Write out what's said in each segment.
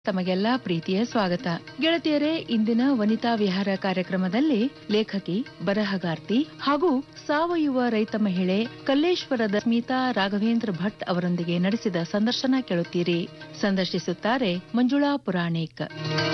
ತಮಗೆಲ್ಲ ಪ್ರೀತಿಯ ಸ್ವಾಗತ ಗೆಳತಿಯರೇ ಇಂದಿನ ವನಿತಾ ವಿಹಾರ ಕಾರ್ಯಕ್ರಮದಲ್ಲಿ ಲೇಖಕಿ ಬರಹಗಾರ್ತಿ ಹಾಗೂ ಸಾವಯವ ರೈತ ಮಹಿಳೆ ಕಲ್ಲೇಶ್ವರದ ಸ್ಮಿತಾ ರಾಘವೇಂದ್ರ ಭಟ್ ಅವರೊಂದಿಗೆ ನಡೆಸಿದ ಸಂದರ್ಶನ ಕೇಳುತ್ತೀರಿ ಸಂದರ್ಶಿಸುತ್ತಾರೆ ಮಂಜುಳಾ ಪುರಾಣಿಕ್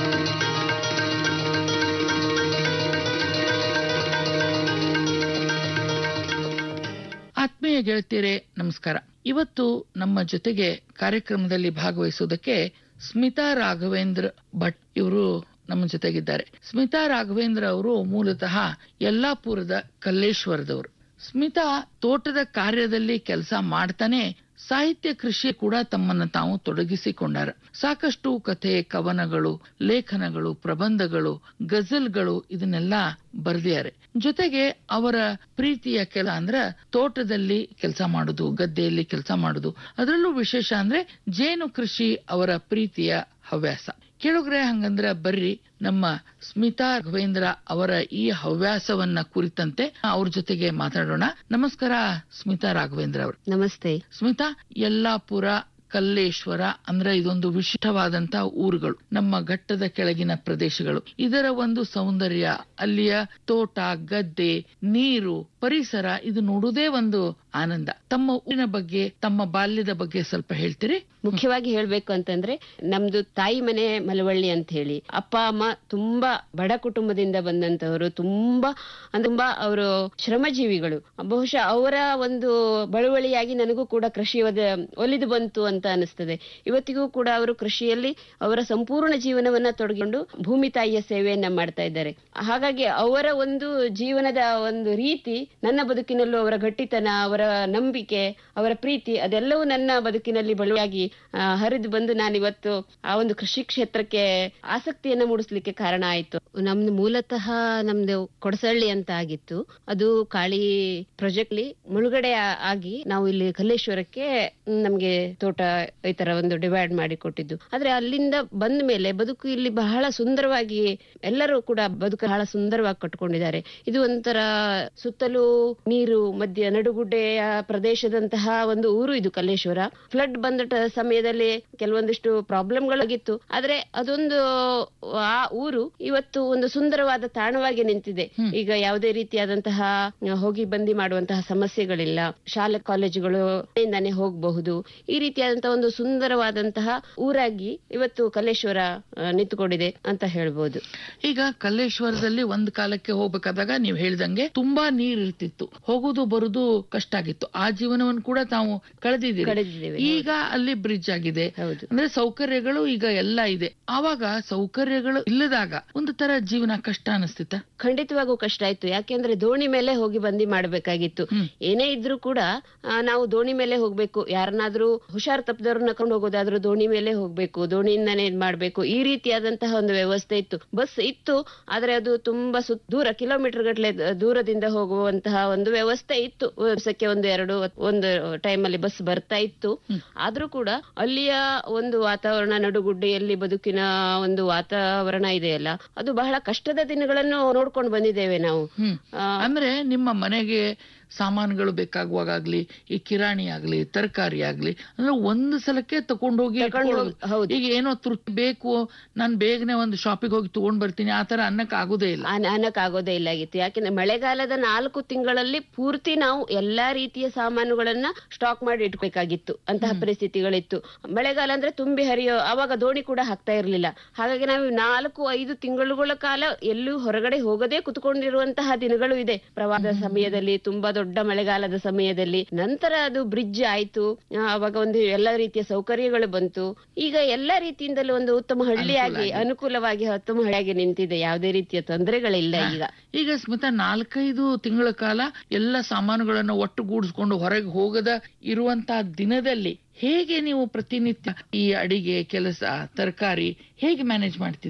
ಆತ್ಮೀಯ ಗೆಳತಿಯರೇ ನಮಸ್ಕಾರ ಇವತ್ತು ನಮ್ಮ ಜೊತೆಗೆ ಕಾರ್ಯಕ್ರಮದಲ್ಲಿ ಭಾಗವಹಿಸುವುದಕ್ಕೆ ಸ್ಮಿತಾ ರಾಘವೇಂದ್ರ ಭಟ್ ಇವರು ನಮ್ಮ ಜೊತೆಗಿದ್ದಾರೆ ಸ್ಮಿತಾ ರಾಘವೇಂದ್ರ ಅವರು ಮೂಲತಃ ಯಲ್ಲಾಪುರದ ಕಲ್ಲೇಶ್ವರದವರು ಸ್ಮಿತಾ ತೋಟದ ಕಾರ್ಯದಲ್ಲಿ ಕೆಲಸ ಮಾಡ್ತಾನೆ ಸಾಹಿತ್ಯ ಕೃಷಿ ಕೂಡ ತಮ್ಮನ್ನ ತಾವು ತೊಡಗಿಸಿಕೊಂಡಾರ ಸಾಕಷ್ಟು ಕಥೆ ಕವನಗಳು ಲೇಖನಗಳು ಪ್ರಬಂಧಗಳು ಗಜಲ್ಗಳು ಇದನ್ನೆಲ್ಲ ಬರೆದಿದ್ದಾರೆ ಜೊತೆಗೆ ಅವರ ಪ್ರೀತಿಯ ಕೆಲ ಅಂದ್ರ ತೋಟದಲ್ಲಿ ಕೆಲಸ ಮಾಡುದು ಗದ್ದೆಯಲ್ಲಿ ಕೆಲಸ ಮಾಡುದು ಅದರಲ್ಲೂ ವಿಶೇಷ ಅಂದ್ರೆ ಜೇನು ಕೃಷಿ ಅವರ ಪ್ರೀತಿಯ ಹವ್ಯಾಸ ಕೇಳುಗ್ರೆ ಹಂಗಂದ್ರ ಬರ್ರಿ ನಮ್ಮ ಸ್ಮಿತಾ ರಾಘವೇಂದ್ರ ಅವರ ಈ ಹವ್ಯಾಸವನ್ನ ಕುರಿತಂತೆ ಅವ್ರ ಜೊತೆಗೆ ಮಾತಾಡೋಣ ನಮಸ್ಕಾರ ಸ್ಮಿತಾ ರಾಘವೇಂದ್ರ ಅವರು ನಮಸ್ತೆ ಸ್ಮಿತಾ ಯಲ್ಲಾಪುರ ಕಲ್ಲೇಶ್ವರ ಅಂದ್ರೆ ಇದೊಂದು ವಿಶಿಷ್ಟವಾದಂತ ಊರುಗಳು ನಮ್ಮ ಘಟ್ಟದ ಕೆಳಗಿನ ಪ್ರದೇಶಗಳು ಇದರ ಒಂದು ಸೌಂದರ್ಯ ಅಲ್ಲಿಯ ತೋಟ ಗದ್ದೆ ನೀರು ಪರಿಸರ ಇದು ನೋಡುವುದೇ ಒಂದು ಆನಂದ ತಮ್ಮ ಊರಿನ ಬಗ್ಗೆ ತಮ್ಮ ಬಾಲ್ಯದ ಬಗ್ಗೆ ಸ್ವಲ್ಪ ಹೇಳ್ತೀರಿ ಮುಖ್ಯವಾಗಿ ಹೇಳ್ಬೇಕು ಅಂತಂದ್ರೆ ನಮ್ದು ತಾಯಿ ಮನೆ ಮಲವಳ್ಳಿ ಅಂತ ಹೇಳಿ ಅಪ್ಪ ಅಮ್ಮ ತುಂಬಾ ಬಡ ಕುಟುಂಬದಿಂದ ಬಂದಂತವರು ತುಂಬಾ ಅಂದ್ರೆ ತುಂಬಾ ಅವರು ಶ್ರಮಜೀವಿಗಳು ಬಹುಶಃ ಅವರ ಒಂದು ಬಳುವಳಿಯಾಗಿ ನನಗೂ ಕೂಡ ಕೃಷಿ ಒದ- ಒಲಿದು ಬಂತು ಅಂತ ಅನಿಸ್ತದೆ ಇವತ್ತಿಗೂ ಕೂಡ ಅವರು ಕೃಷಿಯಲ್ಲಿ ಅವರ ಸಂಪೂರ್ಣ ಜೀವನವನ್ನ ತೊಡಗಿಕೊಂಡು ಭೂಮಿ ತಾಯಿಯ ಸೇವೆಯನ್ನ ಮಾಡ್ತಾ ಇದ್ದಾರೆ ಹಾಗಾಗಿ ಅವರ ಒಂದು ಜೀವನದ ಒಂದು ರೀತಿ ನನ್ನ ಬದುಕಿನಲ್ಲೂ ಅವರ ಗಟ್ಟಿತನ ಅವರ ನಂಬಿಕೆ ಅವರ ಪ್ರೀತಿ ಅದೆಲ್ಲವೂ ನನ್ನ ಬದುಕಿನಲ್ಲಿ ಬಳುವಾಗಿ ಆ, ಹರಿದು ಬಂದು ನಾನಿವತ್ತು ಆ ಒಂದು ಕೃಷಿ ಕ್ಷೇತ್ರಕ್ಕೆ ಆಸಕ್ತಿಯನ್ನ ಮೂಡಿಸ್ಲಿಕ್ಕೆ ಕಾರಣ ಆಯ್ತು ನಮ್ದು ಮೂಲತಃ ನಮ್ದು ಕೊಡಸಳ್ಳಿ ಅಂತ ಆಗಿತ್ತು ಅದು ಕಾಳಿ ಪ್ರಾಜೆಕ್ಟ್ ಲಿ ಮುಳುಗಡೆ ಆ- ಆಗಿ ನಾವು ಇಲ್ಲಿ ಕಲ್ಲೇಶ್ವರಕ್ಕೆ ಮ್, ನಮ್ಗೆ ತೋಟ ಈ ತರ ಒಂದು ಡಿವೈಡ್ ಮಾಡಿ ಕೊಟ್ಟಿದ್ದು ಆದ್ರೆ ಅಲ್ಲಿಂದ ಬಂದ ಮೇಲೆ ಬದುಕು ಇಲ್ಲಿ ಬಹಳ ಸುಂದರವಾಗಿ ಎಲ್ಲರೂ ಕೂಡ ಬದುಕು ಬಹಳ ಸುಂದರವಾಗಿ ಕಟ್ಕೊಂಡಿದ್ದಾರೆ ಇದು ಒಂಥರ ಸುತ್ತಲೂ ನೀರು ಮಧ್ಯ ನಡುಗುಡ್ಡೆಯ ಪ್ರದೇಶದಂತಹ ಒಂದು ಊರು ಇದು ಕಲ್ಲೇಶ್ವರ ಫ್ಲಡ್ ಬಂದ ಟ- ಸಮಯದಲ್ಲಿ ಕೆಲವೊಂದಿಷ್ಟು ಪ್ರಾಬ್ಲಮ್ಗಳಾಗಿತ್ತು ಆದ್ರೆ ಅದೊಂದು ಆ ಊರು ಇವತ್ತು ಒಂದು ಸುಂದರವಾದ ತಾಣವಾಗಿ ನಿಂತಿದೆ ಈಗ ಯಾವುದೇ ರೀತಿಯಾದಂತಹ ಹೋಗಿ ಬಂದಿ ಮಾಡುವಂತಹ ಸಮಸ್ಯೆಗಳಿಲ್ಲ ಶಾಲೆ ಕಾಲೇಜುಗಳು ಇಂದಾನೆ ಹೋಗಬಹುದು ಈ ರೀತಿಯಾದಂತಹ ಒಂದು ಸುಂದರವಾದಂತಹ ಊರಾಗಿ ಇವತ್ತು ಕಲ್ಲೇಶ್ವರ ಆ, ನಿಂತುಕೊಂಡಿದೆ ಅಂತ ಹೇಳ್ಬೋದು ಈಗ ಕಲ್ಲೇಶ್ವರದಲ್ಲಿ ಒಂದ್ ಕಾಲಕ್ಕೆ ಹೋಗ್ಬೇಕಾದಾಗ ನೀವು ಹೇಳ್ದಂಗೆ ತುಂಬಾ ನೀರ್ ಇರ್ತಿತ್ತು ಹೋಗುದು ಬರುದು ಕಷ್ಟ ಆಗಿತ್ತು ಆ ಜೀವನವನ್ನು ಕೂಡ ತಾವು ಕಳೆದಿದ್ದೀರಿ ಕಳೆದಿದ್ದೇವೆ ಈಗ ಅಲ್ಲಿ ಬ್ರಿಡ್ಜ್ ಆಗಿದೆ ಹೌದು ಅಂದ್ರೆ ಸೌಕರ್ಯಗಳು ಈಗ ಎಲ್ಲ ಇದೆ ಆವಾಗ ಸೌಕರ್ಯಗಳು ಇಲ್ಲದಾಗ ಒಂದು ತರ ಜೀವನ ಕಷ್ಟ ಅನಿಸ್ತಿತ್ತ ಖಂಡಿತವಾಗೂ ಕಷ್ಟ ಆಯ್ತು ಯಾಕೆಂದ್ರೆ ದೋಣಿ ಮೇಲೆ ಹೋಗಿ ಬಂದಿ ಮಾಡ್ಬೇಕಾಗಿತ್ತು ಹ್ಮ್. ಏನೇ ಇದ್ರೂ ಕೂಡ ಆ, ನಾವು ದೋಣಿ ಮೇಲೆ ಹೋಗ್ಬೇಕು ಯಾರನ್ನಾದ್ರೂ ಹುಷಾರ್ ತಪ್ಪದವ್ರನ್ನ ಕರ್ಕೊಂಡು ಹೋಗೋದಾದ್ರೂ ದೋಣಿ ಮೇಲೆ ಹೋಗ್ಬೇಕು ದೋಣಿಯಿಂದಾನೇ ಇದ್ ಮಾಡ್ಬೇಕು ಈ ರೀತಿಯಾದಂತಹ ಒಂದು ವ್ಯವಸ್ಥೆ ಇತ್ತು ಬಸ್ ಇತ್ತು ಆದ್ರೆ ಅದು ತುಂಬಾ ಸುತ್ ದೂರ ಕಿಲೋಮೀಟರ್ ಗಟ್ಲೆ ದೂರದಿಂದ ಹೋಗುವಂತಹ ಒಂದು ವ್ಯವಸ್ಥೆ ಇತ್ತು ವರ್ಷಕ್ಕೆ ಒಂದು ಎರಡು ಒಂದು ಟೈಮ್ ಅಲ್ಲಿ ಬಸ್ ಬರ್ತಾ ಇತ್ತು ಆದ್ರೂ ಕೂಡ ಅಲ್ಲಿಯ ಒಂದು ವಾತಾವರಣ ನಡುಗುಡ್ಡೆಯಲ್ಲಿ ಬದುಕಿನ ಒಂದು ವಾತಾವರಣ ಇದೆಯಲ್ಲ ಅದು ಬಹಳ ಕಷ್ಟದ ದಿನಗಳನ್ನು ನೋಡ್ಕೊಂಡು ಬಂದಿದ್ದೇವೆ ನಾವು ಹ್ಮ್ ಆ, ಅಂದ್ರೆ ನಿಮ್ಮ ಮನೆಗೆ ಸಾಮಾನುಗಳು ಬೇಕಾಗುವಾಗ್ಲಿ ಈ ಕಿರಾಣಿ ಆಗ್ಲಿ ತರಕಾರಿ ಆಗ್ಲಿ ಅಂದ್ರೆ ಒಂದು ಸಲಕ್ಕೆ ತಕೊಂಡೋಗಿ ತಕೊಂಡ್ ಹೋಗ್- ಇಟ್ಕೊಳ್ಳೋದು. ಹೌದು. ಈಗ ಏನೋ ತೃಪ್ತಿ ಬೇಕು ನಾನ್ ಬೇಗನೆ ಒಂದು ಶಾಪಿಗೆ ಹೋಗಿ ತಗೊಂಡ್ ಬರ್ತೀನಿ ಆ ತರ ಅನ್ನಕ್ ಆಗುದೇ ಇಲ್ಲ ಅನ- ಅನ್ನಕ್ ಆಗೋದೇ ಇಲ್ಲ ಆಗಿತ್ತು ಯಾಕೆಂದ್ರೆ ಮಳೆಗಾಲದ ನಾಲ್ಕು ತಿಂಗಳಲ್ಲಿ ಪೂರ್ತಿ ನಾವು ಎಲ್ಲಾ ರೀತಿಯ ಸಾಮಾನುಗಳನ್ನ ಸ್ಟಾಕ್ ಮಾಡಿ ಇಟ್ಬೇಕಾಗಿತ್ತು ಅಂತಹ ಪರಿಸ್ಥಿತಿಗಳಿತ್ತು ಮಳೆಗಾಲ ಅಂದ್ರೆ ತುಂಬಿ ಹರಿಯೋ ಅವಾಗ ದೋಣಿ ಕೂಡ ಹಾಕ್ತಾ ಇರ್ಲಿಲ್ಲ ಹಾಗಾಗಿ ನಾವು ನಾಲ್ಕು ಐದು ತಿಂಗಳುಗಳ ಕಾಲ ಎಲ್ಲೂ ಹೊರಗಡೆ ಹೋಗದೆ ಕುತ್ಕೊಂಡಿರುವಂತಹ ದಿನಗಳು ಇದೆ ಪ್ರವಾಹದ ಸಮಯದಲ್ಲಿ ತುಂಬಾ ದೊಡ್ಡ ಮಳೆಗಾಲದ ಸಮಯದಲ್ಲಿ ನಂತರ ಅದು ಬ್ರಿಡ್ಜ್ ಆಯ್ತು ಆ, ಅವಾಗ ಒಂದು ಎಲ್ಲ ರೀತಿಯ ಸೌಕರ್ಯಗಳು ಬಂತು ಈಗ ಎಲ್ಲಾ ರೀತಿಯಿಂದಲೂ ಒಂದು ಉತ್ತಮ ಹಳ್ಳಿಯಾಗಿ ಅನುಕೂಲವಾಗಿ ಉತ್ತಮ ಹಳ್ಳಿಯಾಗಿ ನಿಂತಿದೆ ಯಾವುದೇ ರೀತಿಯ ತೊಂದರೆಗಳಿಲ್ಲ ಈಗ ಈಗ ಸ್ಮಿತಾ ನಾಲ್ಕೈದು ತಿಂಗಳ ಕಾಲ ಎಲ್ಲ ಸಾಮಾನುಗಳನ್ನು ಒಟ್ಟುಗೂಡಿಸ್ಕೊಂಡು ಹೊರಗೆ ಹೋಗದ ಇರುವಂತಹ ದಿನದಲ್ಲಿ ಹೇಗೆ ನೀವು ಪ್ರತಿನಿತ್ಯ ಈ ಅಡಿಗೆ ಕೆಲಸ ತರಕಾರಿ ಹೇಗೆ ಮ್ಯಾನೇಜ್ ಮಾಡ್ತಿದ್ರಿ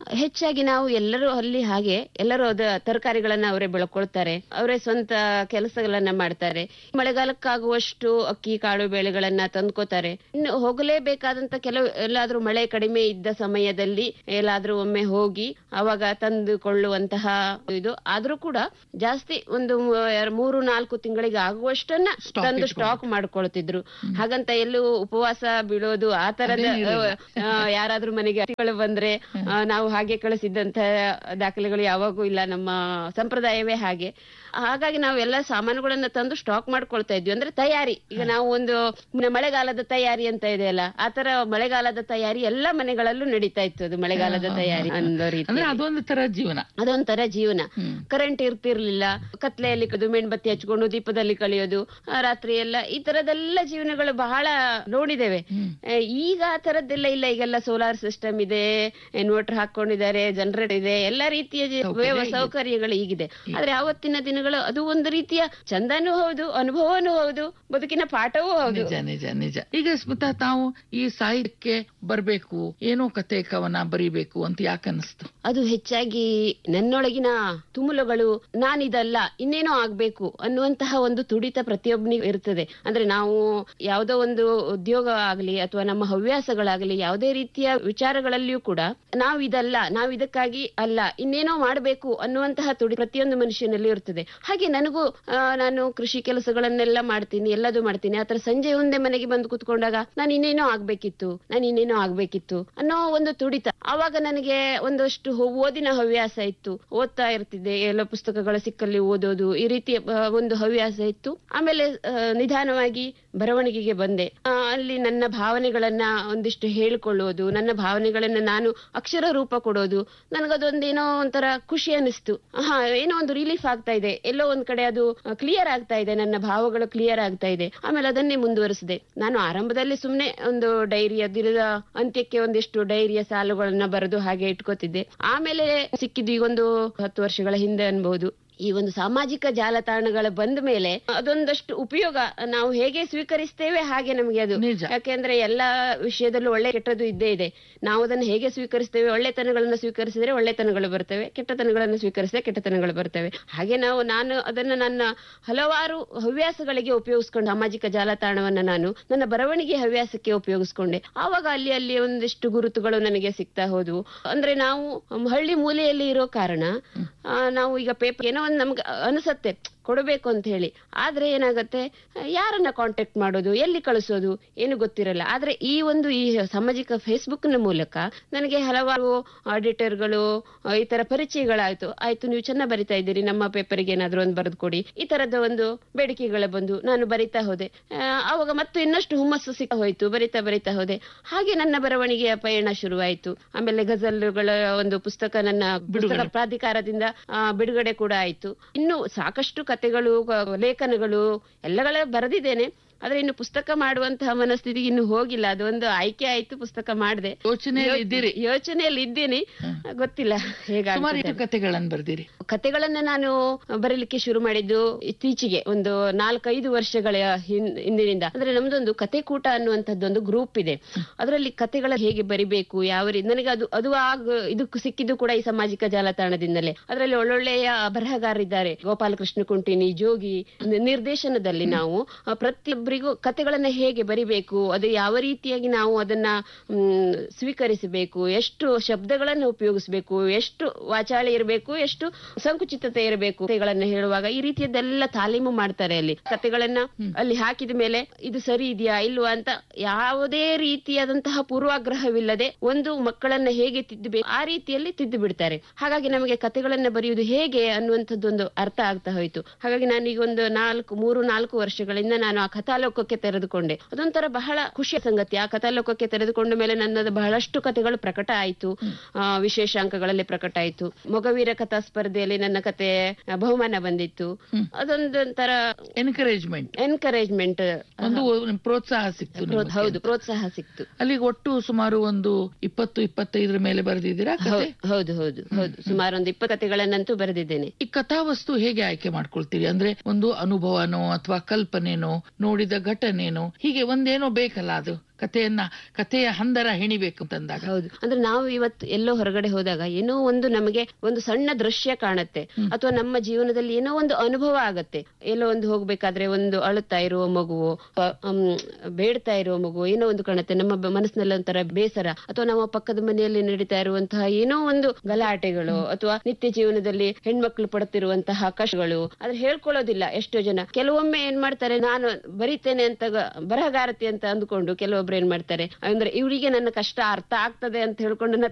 ಹೆಚ್ಚಾಗಿ ನಾವು ಎಲ್ಲರೂ ಅಲ್ಲಿ ಹಾಗೆ ಎಲ್ಲರೂ ಅದ ತರಕಾರಿಗಳನ್ನ ಅವರೇ ಬೆಳ್ಕೊಳ್ತಾರೆ ಅವರೇ ಸ್ವಂತ ಕೆಲಸಗಳನ್ನ ಮಾಡ್ತಾರೆ ಮಳೆಗಾಲಕ್ಕಾಗುವಷ್ಟು ಅಕ್ಕಿ ಕಾಳು ಬೇಳೆಗಳನ್ನ ತಂದ್ಕೋತಾರೆ ಇನ್ನು ಹೋಗಲೇಬೇಕಾದಂತ ಕೆಲವು ಎಲ್ಲಾದ್ರೂ ಮಳೆ ಕಡಿಮೆ ಇದ್ದ ಸಮಯದಲ್ಲಿ ಎಲ್ಲಾದ್ರೂ ಒಮ್ಮೆ ಹೋಗಿ ಅವಾಗ ತಂದುಕೊಳ್ಳುವಂತಹ ಇದು ಆದ್ರೂ ಕೂಡ ಜಾಸ್ತಿ ಒಂದು ಮೂ- ಮೂರು ನಾಲ್ಕು ತಿಂಗಳಿಗೆ ಆಗುವಷ್ಟನ್ನ Stock ತಂದು ಇಟ್ಕೊಂಡು. ಸ್ಟಾಕ್ ಮಾಡ್ಕೊಳ್ತಿದ್ರು ಹಾಗಂತ ಎಲ್ಲೂ ಉಪವಾಸ ಬೀಳೋದು ಆ ತರದ ಅದೇನ್ ಇರಲಿಲ್ಲ. ಆ, ಯಾರಾದ್ರೂ ಮನೆಗೆ ಅತಿಥಿಗಳು ಬಂದ್ರೆ ಆ, ನಾವು ಹಾಗೆ ಕಳಿಸಿದ್ದಂತ ದಾಖಲೆಗಳು ಯಾವಾಗೂ ಇಲ್ಲ ನಮ್ಮ ಸಂಪ್ರದಾಯವೇ ಹಾಗೆ ಹಾಗಾಗಿ ನಾವು ಎಲ್ಲ ಸಾಮಾನುಗಳನ್ನ ತಂದು ಸ್ಟಾಕ್ ಮಾಡ್ಕೊಳ್ತಾ ಇದ್ವಿ ಅಂದ್ರೆ ತಯಾರಿ ಈಗ ನಾವು ಒಂದು ಮ- ಮಳೆಗಾಲದ ತಯಾರಿ ಅಂತ ಇದೆಯಲ್ಲ ಆತರ ಮಳೆಗಾಲದ ತಯಾರಿ ಎಲ್ಲ ಮನೆಗಳಲ್ಲೂ ನಡೀತಾ ಇತ್ತು ಅದು ಮಳೆಗಾಲದ ತಯಾರಿ ಅನ್ನೋ ರೀತಿ ಅಂದ್ರೆ ಅದೊಂದು ತರ ಜೀವನ ಅದೊಂಥರ ಜೀವನ ಹ್ಮ್. ಕರೆಂಟ್ ಇರ್ತಿರ್ಲಿಲ್ಲ ಕತ್ಲೆಯಲ್ಲಿ ಕದು ಮೇಣ್ಬತ್ತಿ ಹಚ್ಕೊಂಡು ದೀಪದಲ್ಲಿ ಕಳೆಯೋದು ಆ, ರಾತ್ರಿ ಎಲ್ಲ ಈ ತರದೆಲ್ಲ ಜೀವನಗಳು ಬಹಳ ನೋಡಿದ್ದೇವೆ ಹ್ಮ್. ಆ, ಈಗ ಆ ತರದ್ದೆಲ್ಲ ಇಲ್ಲ ಈಗೆಲ್ಲ ಸೋಲಾರ್ ಸಿಸ್ಟಮ್ ಇದೆ ಇನ್ವರ್ಟರ್ ಹಾಕೊಂಡಿದ್ದಾರೆ ಜನರೇಟರ್ ಇದೆ ಎಲ್ಲ ರೀತಿಯ ಜಿ- ಸೌಕರ್ಯ ವ್ಯವ- ಇದೆ. ಸೌಕರ್ಯಗಳು ಈಗಿದೆ ಆದ್ರೆ ಆವತ್ತಿನ ದಿನಗಳು ಅದು ಒಂದು ರೀತಿಯ ಚಂದನೂ ಹೌದು ಅನುಭವನೂ ಹೌದು ಬದುಕಿನ ಪಾಠವೂ ಹೌದು ನಿಜ ನಿಜ ನಿಜ ಈಗ ಸ್ಮಿತಾ ತಾವು ಈ ಸಾಹಿತ್ಯಕ್ಕೆ ಬರ್ಬೇಕು ಏನೋ ಕತೆ ಕವನ ಬರಿಬೇಕು ಅಂತ ಯಾಕೆ ಅನಿಸ್ತು ಅದು ಹೆಚ್ಚಾಗಿ ನನ್ನೊಳಗಿನ ತುಮುಲಗಳು ನಾನಿದಲ್ಲ ಇನ್ನೇನೋ ಆಗ್ಬೇಕು ಅನ್ನುವಂತಹ ಒಂದು ತುಡಿತ ಪ್ರತಿಯೊಬ್ಬನಿಗೂ ಇರ್ತದೆ ಅಂದ್ರೆ ನಾವು ಯಾವುದೋ ಒಂದು ಉದ್ಯೋಗ ಆಗ್ಲಿ ಅಥವಾ ನಮ್ಮ ಹವ್ಯಾಸಗಳಾಗ್ಲಿ ಯಾವುದೇ ರೀತಿಯ ವಿಚಾರಗಳಲ್ಲಿಯೂ ಕೂಡ ನಾವು ಇದಲ್ಲ ನಾವು ಇದಕ್ಕಾಗಿ ಅಲ್ಲ ಇನ್ನೇನೋ ಮಾಡಬೇಕು ಅನ್ನುವಂತಹ ತುಡಿ ಪ್ರತಿಯೊಂದು ಮನುಷ್ಯನಲ್ಲಿ ಇರ್ತದೆ ಹಾಗೆ ನನಗೂ ಆ, ನಾನು ಕೃಷಿ ಕೆಲಸಗಳನ್ನೆಲ್ಲ ಮಾಡ್ತೀನಿ ಎಲ್ಲದೂ ಮಾಡ್ತೀನಿ ಆತರ ಸಂಜೆ ಒಂದೇ ಮನೆಗೆ ಬಂದು ಕುತ್ಕೊಂಡಾಗ ನಾನು ಇನ್ನೇನೋ ಆಗ್ಬೇಕಿತ್ತು ನಾನು ಇನ್ನೇನೋ ಆಗ್ಬೇಕಿತ್ತು ಅನ್ನೋ ಒಂದು ತುಡಿತ ಆವಾಗ ನನಗೆ ಒಂದಷ್ಟು ಹೊ- ಓದಿನ ಹವ್ಯಾಸ ಇತ್ತು ಓದ್ತಾ ಇರ್ತಿದ್ದೆ ಎಲ್ಲ ಪುಸ್ತಕಗಳ ಸಿಕ್ಕಲ್ಲಿ ಓದೋದು ಈ ರೀತಿಯ ಆ, ಒಂದು ಹವ್ಯಾಸ ಇತ್ತು ಆಮೇಲೆ ಆ, ನಿಧಾನವಾಗಿ ಬರವಣಿಗೆಗೆ ಬಂದೆ ಆ, ಅಲ್ಲಿ ನನ್ನ ಭಾವನೆಗಳನ್ನ ಒಂದಿಷ್ಟು ಹೇಳ್ಕೊಳ್ಳೋದು ನನ್ನ ಭಾವನೆಗಳನ್ನ ನಾನು ಅಕ್ಷರ ರೂಪ ಕೊಡೋದು ನನಗದೊಂದೇನೋ ಒಂಥರ ಖುಷಿ ಅನಿಸ್ತು ಹಾ ಏನೋ ಒಂದು ರಿಲೀಫ್ ಆಗ್ತಾ ಇದೆ ಎಲ್ಲೋ ಒಂದ್ ಕಡೆ ಅದು ಕ್ಲಿಯರ್ ಆಗ್ತಾ ಇದೆ ನನ್ನ ಭಾವಗಳು ಕ್ಲಿಯರ್ ಆಗ್ತಾ ಇದೆ ಆಮೇಲೆ ಅದನ್ನೇ ಮುಂದುವರಿಸಿದೆ ನಾನು ಆರಂಭದಲ್ಲಿ ಸುಮ್ನೆ ಒಂದು ಡೈರಿಯ ದಿನದ ಅಂತ್ಯಕ್ಕೆ ಒಂದಿಷ್ಟು ಡೈರಿಯ ಸಾಲುಗಳನ್ನ ಬರೆದು ಹಾಗೆ ಇಟ್ಕೋತಿದ್ದೆ ಆಮೇಲೆ ಸಿಕ್ಕಿದ್ದು ಈಗೊಂದು ಹತ್ತು ವರ್ಷಗಳ ಹಿಂದೆ ಅನ್ಬಹುದು ಈ ಒಂದು ಸಾಮಾಜಿಕ ಜಾಲತಾಣಗಳ ಬಂದ ಮೇಲೆ ಅದೊಂದಷ್ಟು ಉಪಯೋಗ ನಾವು ಹೇಗೆ ಸ್ವೀಕರಿಸ್ತೇವೆ ಹಾಗೆ ನಮಗೆ ಅದು ನಿಜ. ಯಾಕೆಂದ್ರೆ ಎಲ್ಲಾ ವಿಷಯದಲ್ಲೂ ಒಳ್ಳೆ ಕೆಟ್ಟದ್ದು ಇದ್ದೇ ಇದೆ ನಾವು ಅದನ್ನು ಹೇಗೆ ಸ್ವೀಕರಿಸ್ತೇವೆ ಒಳ್ಳೆತನಗಳನ್ನ ಸ್ವೀಕರಿಸಿದ್ರೆ ಒಳ್ಳೆತನಗಳು ಬರ್ತವೆ ಕೆಟ್ಟತನಗಳನ್ನು ಸ್ವೀಕರಿಸಿದ್ರೆ ಕೆಟ್ಟತನಗಳು ಬರ್ತವೆ ಹಾಗೆ ನಾವು ನಾನು ಅದನ್ನ ನನ್ನ ಹಲವಾರು ಹವ್ಯಾಸಗಳಿಗೆ ಉಪಯೋಗಿಸ್ಕೊಂಡು ಸಾಮಾಜಿಕ ಜಾಲತಾಣವನ್ನ ನಾನು ನನ್ನ ಬರವಣಿಗೆ ಹವ್ಯಾಸಕ್ಕೆ ಉಪಯೋಗಿಸ್ಕೊಂಡೆ ಆವಾಗ ಅಲ್ಲಿ ಅಲ್ಲಿ ಒಂದಿಷ್ಟು ಗುರುತುಗಳು ನನಗೆ ಸಿಗ್ತಾ ಹೋದ್ವು ಅಂದ್ರೆ ನಾವು ಮ್, ಹಳ್ಳಿ ಮೂಲೆಯಲ್ಲಿ ಇರೋ ಕಾರಣ ಆ, ನಾವು ಈಗ ಪೇಪರ್ ಏನೋ ಒಂದು ನಮ್ಗೆ ಅನಿಸತ್ತೆ ಕೊಡಬೇಕು ಅಂತ ಹೇಳಿ ಆದ್ರೆ ಏನಾಗತ್ತೆ ಯಾರನ್ನ ಕಾಂಟ್ಯಾಕ್ಟ್ ಮಾಡೋದು ಎಲ್ಲಿ ಕಳಿಸೋದು ಏನು ಗೊತ್ತಿರಲ್ಲ ಆದ್ರೆ ಈ ಒಂದು ಈ ಸಾಮಾಜಿಕ ಫೇಸ್ಬುಕ್ ನ ಮೂಲಕ ನನಗೆ ಹಲವಾರು ಆಡಿಟರ್ಗಳು ಈ ತರ ಪರಿಚಯಗಳಾಯ್ತು ಆಯ್ತು ನೀವು ಚೆನ್ನಾಗಿ ಬರಿತಾ ಇದ್ದೀರಿ ನಮ್ಮ ಪೇಪರ್ಗೆ ಏನಾದ್ರು ಒಂದು ಬರೆದು ಕೊಡಿ ಈ ತರದ ಒಂದು ಬೇಡಿಕೆಗಳು ಬಂದು ನಾನು ಬರಿತಾ ಹೋದೆ ಆ, ಆವಾಗ ಮತ್ತು ಇನ್ನಷ್ಟು ಹುಮ್ಮಸ್ಸು ಸಿಕ್ಕ ಹೋಯ್ತು ಬರಿತಾ ಬರಿತಾ ಹೋದೆ ಹಾಗೆ ನನ್ನ ಬರವಣಿಗೆಯ ಪಯಣ ಶುರುವಾಯಿತು ಆಮೇಲೆ ಗಜಲ್ಗಳ ಒಂದು ಪುಸ್ತಕ ನನ್ನ ಪುಸ್ತಕ ಪ್ರಾಧಿಕಾರದಿಂದ ಆ, ಬಿಡುಗಡೆ ಕೂಡ ಆಯ್ತು ಇನ್ನು ಸಾಕಷ್ಟು ಕತೆಗಳು ಕ- ಲೇಖನಗಳು ಎಲ್ಲಗಳ ಬರೆದಿದ್ದೇನೆ ಆದ್ರೆ ಇನ್ನು ಪುಸ್ತಕ ಮಾಡುವಂತಹ ಮನಸ್ಥಿತಿಗೆ ಇನ್ನು ಹೋಗಿಲ್ಲ ಅದೊಂದು ಆಯ್ಕೆ ಆಯ್ತು ಪುಸ್ತಕ ಮಾಡಿದೆ ಯೋಚನೆಯಲ್ಲಿ ಇದ್ದೀರಿ ಯೋಚನೆಯಲ್ಲಿ ಇದ್ದೀನಿ ಗೊತ್ತಿಲ್ಲ ಸುಮಾರು ಹೇಗಾಗ್ತದೆ ಎಷ್ಟು ಕತೆಗಳನ್ನ ಬರ್ದಿರಿ ಕತೆಗಳನ್ನ ನಾನು ಬರೀಲಿಕ್ಕೆ ಶುರು ಮಾಡಿದ್ದು ಇತ್ತೀಚೆಗೆ ಒಂದು ನಾಲ್ಕೈದು ವರ್ಷಗಳ ಹಿನ್- ಹಿಂದಿನಿಂದ ಅಂದ್ರೆ ನಮ್ದೊಂದು ಕತೆ ಕೂಟ ಅನ್ನುವಂಥದ್ದೊಂದು ಗ್ರೂಪ್ ಇದೆ ಅದರಲ್ಲಿ ಕತೆಗಳ ಹೇಗೆ ಬರಿಬೇಕು ಯಾವ ರೀತಿ ನನಗೆ ಅದು ಅದು ಆಗ ಇದಕ್ಕೂ ಸಿಕ್ಕಿದ್ದು ಕೂಡ ಈ ಸಾಮಾಜಿಕ ಜಾಲತಾಣದಿಂದಲೇ ಅದರಲ್ಲಿ ಒಳ್ಳೊಳ್ಳೆಯ ಬರಹಗಾರರಿದ್ದಾರೆ ಗೋಪಾಲಕೃಷ್ಣ ಕುಂಟಿನಿ ಜೋಗಿ ನಿ- ನಿರ್ದೇಶನದಲ್ಲಿ ನಾವು ಆ, ಪ್ರತಿಯೊಬ್ಬರಿಗೂ ಕತೆಗಳನ್ನ ಹೇಗೆ ಬರಿಬೇಕು ಅದು ಯಾವ ರೀತಿಯಾಗಿ ನಾವು ಅದನ್ನ ಮ್, ಸ್ವೀಕರಿಸಬೇಕು ಎಷ್ಟು ಶಬ್ದಗಳನ್ನು ಉಪಯೋಗಿಸಬೇಕು ಎಷ್ಟು ವಾಚಾಳಿ ಇರಬೇಕು ಎಷ್ಟು ಸಂಕುಚಿತತೆ ಇರಬೇಕು ಕತೆಗಳನ್ನ ಹೇಳುವಾಗ ಈ ರೀತಿಯದೆಲ್ಲ ತಾಲೀಮು ಮಾಡ್ತಾರೆ ಅಲ್ಲಿ ಕತೆಗಳನ್ನ ಅಲ್ಲಿ ಹಾಕಿದ ಮೇಲೆ ಇದು ಸರಿ ಇದೆಯಾ ಇಲ್ವಾ ಅಂತ ಯಾವುದೇ ರೀತಿಯಾದಂತಹ ಪೂರ್ವಾಗ್ರಹವಿಲ್ಲದೆ ಒಂದು ಮಕ್ಕಳನ್ನ ಹೇಗೆ ತಿದ್ದಬೇಕು ಆ ರೀತಿಯಲ್ಲಿ ತಿದ್ದು ಬಿಡ್ತಾರೆ ಹಾಗಾಗಿ ನಮಗೆ ಕತೆಗಳನ್ನ ಬರೆಯುವುದು ಹೇಗೆ ಅನ್ನುವಂಥದ್ದೊಂದು ಅರ್ಥ ಆಗ್ತಾ ಹೋಯ್ತು ಹಾಗಾಗಿ ನಾನು ಈಗ ಒಂದು ನಾಲ್ಕು ಮೂರು ನಾಲ್ಕು ವರ್ಷಗಳಿಂದ ನಾನು ಆ ಕಥಾಲೋಕಕ್ಕೆ ತೆರೆದುಕೊಂಡೆ ಅದೊಂಥರ ಬಹಳ ಖುಷಿಯ ಸಂಗತಿ ಆ ಕಥಾಲೋಕಕ್ಕೆ ತೆರೆದುಕೊಂಡ ಮೇಲೆ ನನ್ನದು ಬಹಳಷ್ಟು ಕಥೆಗಳು ಪ್ರಕಟ ಆಯ್ತು ಆ, ವಿಶೇಷಾಂಕಗಳಲ್ಲಿ ಪ್ರಕಟ ಆಯ್ತು ಮೊಗವೀರ ಕಥಾ ಸ್ಪರ್ಧೆಯಲ್ಲಿ ನನ್ನ ಕತೆ ಆ, ಬಹುಮಾನ ಬಂದಿತ್ತು ಅದೊಂದೊಂಥರ ಎನ್ಕರೇಜ್ಮೆಂಟ್ ಎನ್ಕರೇಜ್ಮೆಂಟ್ ಒಂದು ಪ್ರೋತ್ಸಾಹ ಸಿಕ್ತು ನಿಮಗೆ. ಹೌದು ಪ್ರೋತ್ಸಾಹ ಸಿಕ್ತು ಅಲ್ಲಿಗೆ ಒಟ್ಟು ಸುಮಾರು ಒಂದು ಇಪ್ಪತ್ತು ಇಪ್ಪತ್ತೈದರ ಮೇಲೆ ಬರೆದಿದ್ದೀರಾ ಕತೆ ಹೌ- ಹೌದು ಹೌದು ಹೌದು ಸುಮಾರು ಒಂದು ಇಪ್ಪತ್ತು ಕಥೆಗಳನ್ನಂತೂ ಬರೆದಿದ್ದೇನೆ ಈ ಕಥಾವಸ್ತು ಹೇಗೆ ಆಯ್ಕೆ ಮಾಡ್ಕೊಳ್ತೀರಿ ಅಂದ್ರೆ ಒಂದು ಅನುಭವನೋ ಅಥವಾ ಕಲ್ಪನೆನೋ ನೋಡಿದ ಘಟನೆನೋ ಹೀಗೆ ಒಂದೇನೋ ಬೇಕಲ್ಲ ಅದು ಕಥೆಯನ್ನ ಕಥೆಯ ಹಂದರ ಹೆಣಿಬೇಕು ಅಂತಂದಾಗ ಹೌದು ಅಂದ್ರೆ ನಾವು ಇವತ್ತು ಎಲ್ಲೋ ಹೊರಗಡೆ ಹೋದಾಗ ಏನೋ ಒಂದು ನಮಗೆ ಒಂದು ಸಣ್ಣ ದೃಶ್ಯ ಕಾಣುತ್ತೆ ಅಥವಾ ನಮ್ಮ ಜೀವನದಲ್ಲಿ ಏನೋ ಒಂದು ಅನುಭವ ಆಗತ್ತೆ ಎಲ್ಲೋ ಒಂದು ಹೋಗ್ಬೇಕಾದ್ರೆ ಒಂದು ಅಳುತ್ತಾ ಇರುವ ಮಗುವು ಅ- ಅಮ್, ಬೇಡ್ತಾ ಇರುವ ಮಗು ಏನೋ ಒಂದು ಕಾಣುತ್ತೆ ನಮ್ಮ ಬ- ಮನಸ್ಸಿನಲ್ಲಿ ಒಂಥರ ಬೇಸರ ಅಥವಾ ನಮ್ಮ ಪಕ್ಕದ ಮನೆಯಲ್ಲಿ ನಡೀತಾ ಇರುವಂತಹ ಏನೋ ಒಂದು ಗಲಾಟೆಗಳು ಅಥವಾ ನಿತ್ಯ ಜೀವನದಲ್ಲಿ ಹೆಣ್ಮಕ್ಳು ಪಡುತ್ತಿರುವಂತಹ ಕಷ್ಟಗಳು ಆದ್ರೆ ಹೇಳ್ಕೊಳ್ಳೋದಿಲ್ಲ ಎಷ್ಟೋ ಜನ ಕೆಲವೊಮ್ಮೆ ಏನ್ ಮಾಡ್ತಾರೆ ನಾನು ಬರಿತೇನೆ ಅಂತ ಗ- ಬರಹಗಾರತಿ ಅಂತ ಅಂದ್ಕೊಂಡು ಕೆಲವೊಬ್ರು ಏನ್ ಮಾಡ್ತಾರೆ ಅಂದ್ರೆ ಇವಳಿಗೆ ನನ್ನ ಕಷ್ಟ ಅರ್ಥ ಆಗ್ತದೆ ಅಂತ ಹೇಳ್ಕೊಂಡು ನನ್ನ